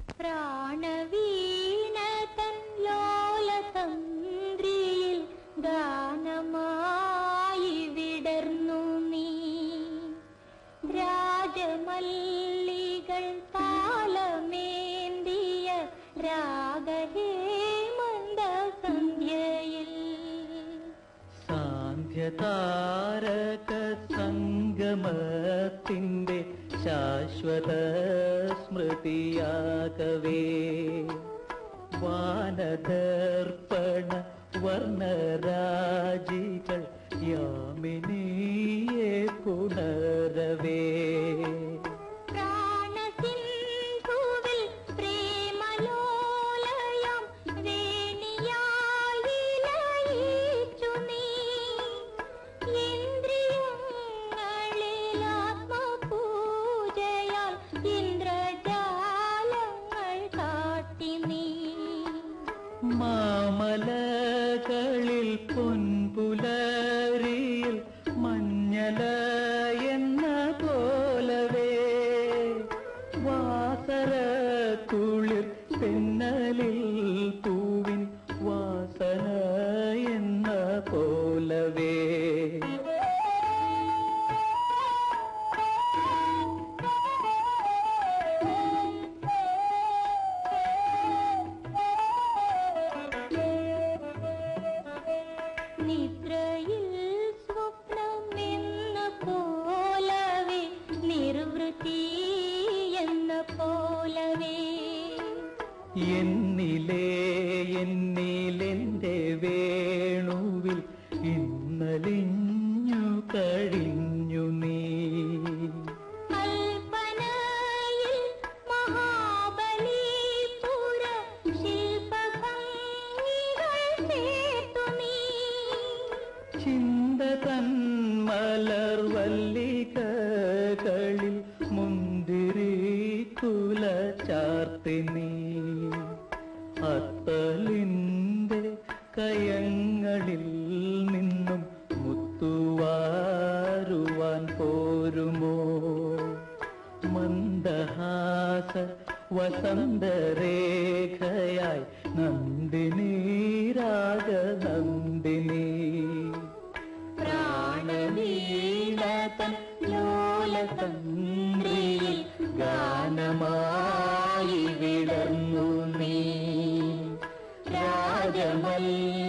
പ്രാണവീണതൻ ലോലതന്ത്രിയിൽ ഗാനമായി വിടർന്നു നീ രാജമല്ലികൾ താളമേന്തിയ രാഗഹേമന്ത സന്ധ്യയിൽ സാന്ധ്യതാരക സംഗമത്തിൻ്റെ ശാശ്വത സ്മൃതിയാകവേ വാനദർപ്പണ വർണ്ണരാജികൾ യാമിനിയെ പുണരവേ പ്രാണസിന്ധുവിൽ പ്രേമലോലയം വേണിയാൽ വിലയിച്ചു നീ ഇന്ദ്രിയങ്ങളിൽ ആത്മപൂജയാൽ ഇന്ദ്രജാലങ്ങൾ കാട്ടി നീ മാമലകളിൽ പൊൻപുലരിയിൽ മഞ്ഞല എന്ന പോലവേ വാസര കുളിർ തെന്നലിൽ പൂവിൻ വാസന എന്ന പോലവേ നിദ്രയിൽ സ്വപ്നമെന്ന പോലവേ നിർവൃത്തി എന്ന പോലവേ എന്നിലേ എന്നിലെന്റെ വേണുവിൽ ഇന്നലിഞ്ഞു കഴിഞ്ഞു നീ കൽപ്പനയിൽ മഹാബലിപുര ശില്പഭംഗികൾ ചേർത്തു നീ ചിന്ത തൻ മലർവല്ലികകളിൽ മുന്തിരി കുല ചാർത്തി നീ അത്തലിന്റെ കയങ്ങളിൽ നിന്നും മുത്തുവാരുവാൻ പോരുമോ മന്ദഹാസ വസന്തരേഖയായി നന്ദിനി രാഗ നന്ദിനി പ്രാണനീളതൻ ലോലതന്ത്രിയിൽ ഗാനമായി വിടർന്നു നീ രാജമല്ല